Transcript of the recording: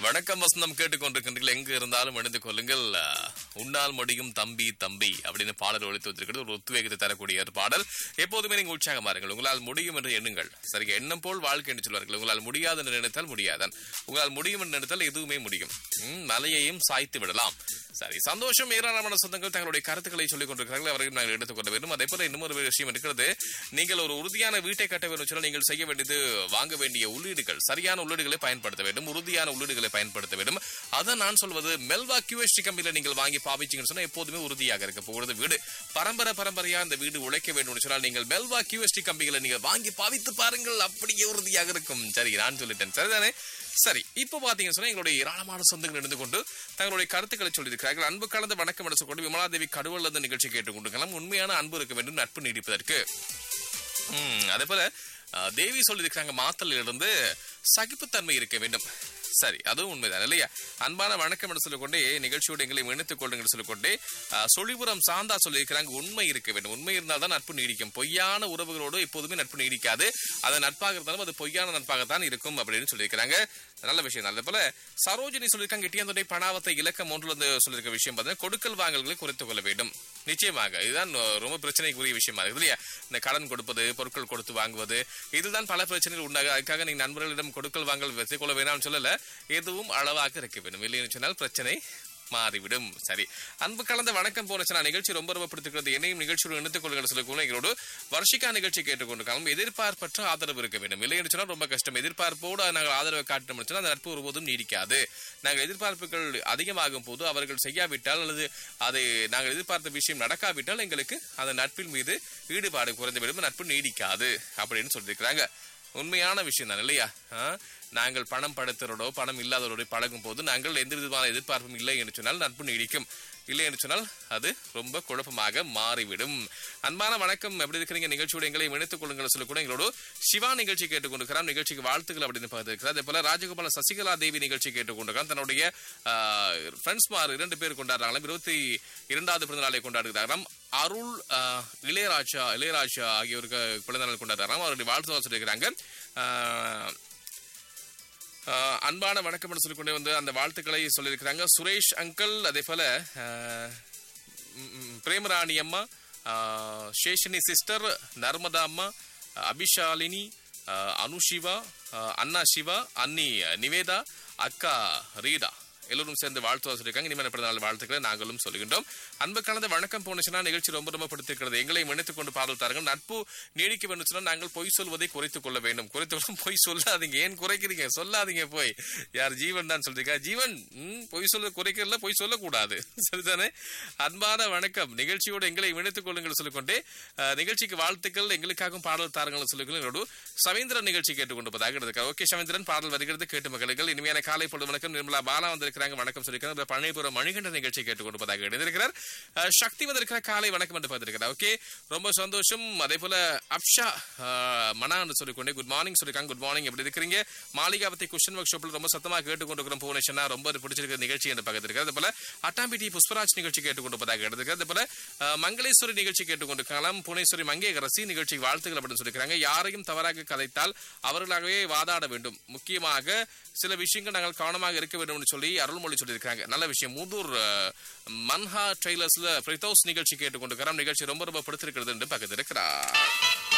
வணக்கம் வசந்தம் கேட்டுக்கொண்டிருக்கின்றீர்கள் எங்க இருந்தாலும் இணைந்து கொள்ளுங்கள் அஹ், உன்னால் முடியும் தம்பி தம்பி அப்படின்னு பாடல் ஒழித்து வச்சிருக்கிறது ஒரு உத்வேகத்தை தரக்கூடிய ஒரு பாடல் எப்போதுமே நீங்க உற்சாகமா இருங்கள் உங்களால் முடியும் என்று எண்ணுங்கள் சரி எண்ணம் போல் வாழ்க்கை என்று சொல்வார்கள் உங்களால் முடியாது என்று நினைத்தால் முடியாதான் உங்களால் முடியும் என்று நினைத்தால் எதுவுமே முடியும் ம், மலையையும் சாய்த்து விடலாம் சரி சந்தோஷம் ஏராளமான சொந்தங்கள் தங்களுடைய கருத்துக்களை சொல்லிக் கொண்டிருக்கிறார்கள் அவர்கள் நாங்கள் எடுத்துக்கொள்ள வேண்டும் அதே போல இன்னும் ஒரு விஷயம் இருக்கிறது நீங்கள் ஒரு உறுதியான வீட்டை கட்ட வேண்டும் சொன்னால் நீங்கள் செய்ய வேண்டியது வாங்க வேண்டிய உள்ளீடுகள் சரியான உள்ளீடுகளை பயன்படுத்த வேண்டும் உறுதியான உள்ளீடுகளை பயன்படுத்த வேண்டும் அதை நான் சொல்வது மெல்வா கியூஎஸ்டி கம்பெனியில் நீங்கள் வாங்கி பாவிச்சீங்கன்னு சொன்னா எப்போதுமே உறுதியாக இருக்க போகிறது வீடு பரம்பரை பரம்பரையா இந்த வீடு உழைக்க வேண்டும் சொன்னால் நீங்கள் மெல்வா கியூஎஸ்டி கம்பெனியில் நீங்கள் வாங்கி பாவித்து பாருங்கள் அப்படியே உறுதியாக இருக்கும் சரி நான் சொல்லிட்டேன் சரிதானே சரி இப்போ பாத்தீங்கன்னு சொன்னா எங்களுடைய ஏராளமான சொந்தங்கள் இருந்து கொண்டு தங்களுடைய கருத்துக்களை சொல்லியிருக்கிறார்கள் அன்பு கலந்த வணக்கம் என்று சொல்லி விமலாதேவி கடவுள் அந்த நிகழ்ச்சி கேட்டுக்கொண்டிருக்கலாம் உண்மையான அன்பு இருக்க வேண்டும் நட்பு நீடிப்பதற்கு ம், அதே போல அஹ், தேவி சொல்லியிருக்கிறாங்க மாத்தலில் இருந்து சகிப்புத்தன்மை இருக்க வேண்டும் சரி அதுவும் உண்மைதான் இல்லையா அன்பான வணக்கம் என்று சொல்லிக்கொண்டே நிகழ்ச்சியோடு எங்களை இணைத்துக் கொள்ளுங்கள் என்று சொல்லிக்கொண்டே அஹ், சொலிபுரம் சாந்தா சொல்லியிருக்கிறாங்க உண்மை இருக்க வேண்டும் உண்மை இருந்தால் தான் நட்பு நீடிக்கும் பொய்யான உறவுகளோடு எப்போதுமே நட்பு நீடிக்காது அது நட்பாக இருந்தாலும் அது பொய்யான நட்பாகத்தான் இருக்கும் அப்படின்னு சொல்லியிருக்கிறாங்க நல்ல விஷயம் தான். அதே போல சரோஜினி சொல்லியிருக்காங்க எட்டியாந்துடைய பணாவத்தை இலக்கம் ஒன்றுல இருந்து சொல்லியிருக்க விஷயம் பார்த்தீங்கன்னா கொடுக்கல் வாங்கல்களை குறைத்துக் கொள்ள வேண்டும் நிச்சயமாக இதுதான் அஹ், ரொம்ப பிரச்சனைக்குரிய விஷயமா இருக்குது இல்லையா இந்த கடன் கொடுப்பது பொருட்கள் கொடுத்து வாங்குவது இதுதான் பல பிரச்சனைகள் உண்டாக அதுக்காக நீங்க நண்பர்களிடம் கொடுக்கல் வாங்கல் வைத்துக் கொள்ள வேணாம்னு சொல்லல எதுவும் அளவாக இருக்க வேண்டும் இல்லைன்னு சொன்னால் பிரச்சனை மாறிவிடும் சரி அன்பு கலந்த வணக்கம் போனச்சு நான் நிகழ்ச்சி ரொம்ப ரொம்ப பிடித்திருக்கிறது என்னையும் நிகழ்ச்சியோடு இணைத்துக் கொள்கிற சில குழந்தைகளோடு வருஷிக்கா நிகழ்ச்சி கேட்டுக்கொண்டிருக்காலும் எதிர்பார்ப்பற்ற ஆதரவு இருக்க வேண்டும் இல்லை என்று சொன்னால் ரொம்ப கஷ்டம் எதிர்பார்ப்போடு நாங்கள் ஆதரவை காட்டணும் சொன்னால் அந்த நட்பு ஒருபோதும் நீடிக்காது நாங்கள் எதிர்பார்ப்புகள் அதிகமாகும் போது அவர்கள் செய்யாவிட்டால் அல்லது அதை நாங்கள் எதிர்பார்த்த விஷயம் நடக்காவிட்டால் எங்களுக்கு அந்த நட்பின் மீது ஈடுபாடு குறைந்துவிடும் நட்பு நீடிக்காது அப்படின்னு சொல்லியிருக்கிறாங்க உண்மையான விஷயம் தான் இல்லையா ஆ? நாங்கள் பணம் படுத்துறதோ பணம் இல்லாதவரோட பழகும் போது நாங்கள் எந்த விதமான எதிர்பார்ப்பும் இல்லை என்று சொன்னால் நட்பு நீடிக்கும் இல்லை என்று சொன்னால் அது ரொம்ப குழப்பமாக மாறிவிடும் அன்பான வணக்கம் எப்படி இருக்கிறீங்க நிகழ்ச்சியோட எங்களை இணைத்துக் கொள்ளுங்கள் சொல்லி கூட எங்களோட சிவா நிகழ்ச்சி கேட்டுக்கொண்டிருக்கிறார் நிகழ்ச்சிக்கு வாழ்த்துக்கள் அப்படின்னு பார்த்திருக்கிறார் அதே போல ராஜகோபால சசிகலா தேவி நிகழ்ச்சி கேட்டுக்கொண்டிருக்கிறார் தன்னுடைய ஃப்ரெண்ட்ஸ் மார் இரண்டு பேர் கொண்டாடுறாங்களாம் இருபத்தி இரண்டாவது பிறந்த நாளை கொண்டாடுகிறாராம் அருள் ஆஹ், இளையராஜா இளையராஜா ஆகியோருக்கு பிறந்த நாள் கொண்டாடுறாராம் அவருடைய வாழ்த்து சொல்லியிருக்கிறாங்க ஆஹ், ஆஹ், அன்பான வணக்கம் என்று சொல்லிக்கொண்டே வந்து அந்த வாழ்த்துக்களை சொல்லியிருக்கிறாங்க சுரேஷ் அங்கிள் அதே போல ஆஹ், ம், ம், பிரேமராணி அம்மா ஆஹ், சேஷினி சிஸ்டர் நர்மதா அம்மா அபிஷாலினி ஆஹ், அனுஷிவா ஆஹ், அண்ணா சிவா அன்னி நிவேதா அக்கா ரீடா எல்லோரும் சேர்ந்து வாழ்த்து சொல்லியிருக்காங்க இனிமேல் பிறந்த நாள் வாழ்த்துக்களை நாங்களும் சொல்லுகின்றோம் அன்பு கலந்த வணக்கம் போனுச்சுன்னா நிகழ்ச்சி ரொம்ப ரொம்ப பிடித்திருக்கிறது எங்களை இணைத்துக் கொண்டு பாடல் தாருங்கள் நட்பு நீடிக்க வேண்டும் சொன்னா நாங்கள் பொய் சொல்வதை குறைத்துக் கொள்ள வேண்டும் குறைத்து கொள்ள பொய் சொல்லாதீங்க ஏன் குறைக்கிறீங்க சொல்லாதீங்க போய் யார் ஜீவன் தான் சொல்றீங்க ஜீவன் ம், பொய் சொல்ல குறைக்கிறதுல பொய் சொல்லக்கூடாது சரிதானே அன்பான வணக்கம் நிகழ்ச்சியோடு எங்களை இணைத்துக் கொள்ளுங்கள் சொல்லிக்கொண்டே அஹ், நிகழ்ச்சிக்கு வாழ்த்துக்கள் எங்களுக்காகவும் பாடல் தாருங்கள் சொல்லிக்கொள்ள என்னோட சவேந்திரன் நிகழ்ச்சி கேட்டுக்கொண்டிருப்பதாக இருக்கார் ஓகே சவேந்திரன் பாடல் வருகிறது கேட்டு மகளுங்கள் இனிமையான காலை பொழுது வணக்கம் நிர்மலா பாலா வந்திருக்கிறாங்க வணக்கம் சொல்லியிருக்காங்க பழனிபுரம் மணிகண்ட நிகழ்ச்சி கேட்டுக்கொண்டிருப்பதாக இணைந்திருக்கிறார் அஹ், சக்தி வந்திருக்கிற காலை வணக்கம் என்று பார்த்திருக்கிறார் ஓகே ரொம்ப சந்தோஷம் அதே போல அப்ஷா அஹ், மனான்னு சொல்லிக்கொண்டே குட் மார்னிங் சொல்லிருக்காங்க குட் மார்னிங் எப்படி இருக்கிறீங்க மாளிகாவத்தை குஷன் ஒர்க் ஷாப்பில் ரொம்ப சத்தமா கேட்டுக்கொண்டிருக்கிறோம் புவனேஷனா ரொம்ப பிடிச்சிருக்கிற நிகழ்ச்சி என்று பக்கத்தில் அதே போல அட்டாம்பிட்டி புஷ்பராஜ் நிகழ்ச்சி கேட்டுக்கொண்டிருப்பதாக எடுத்துக்கிறது அதே போல அஹ், மங்களேஸ்வரி நிகழ்ச்சி கேட்டுக்கொண்டிருக்கலாம் புவனேஸ்வரி மங்கேகரசி நிகழ்ச்சிக்கு வாழ்த்துக்கள் அப்படின்னு சொல்லியிருக்காங்க யாரையும் தவறாக கதைத்தால் அவர்களாகவே வாதாட வேண்டும் முக்கியமாக சில விஷயங்கள் நாங்கள் கவனமாக இருக்க வேண்டும் என்று சொல்லி அருள்மொழி சொல்லியிருக்காங்க நல்ல விஷயம் மூதூர் அஹ், மன்ஹா ட்ரெய்லர்ஸ்ல ஃபிரிதோஸ் நிகழ்ச்சி கேட்டுக்கொண்டிருக்கிறோம் நிகழ்ச்சி ரொம்ப ரொம்ப பிடித்திருக்கிறது என்று பக்கத்தில் இருக்கிறார்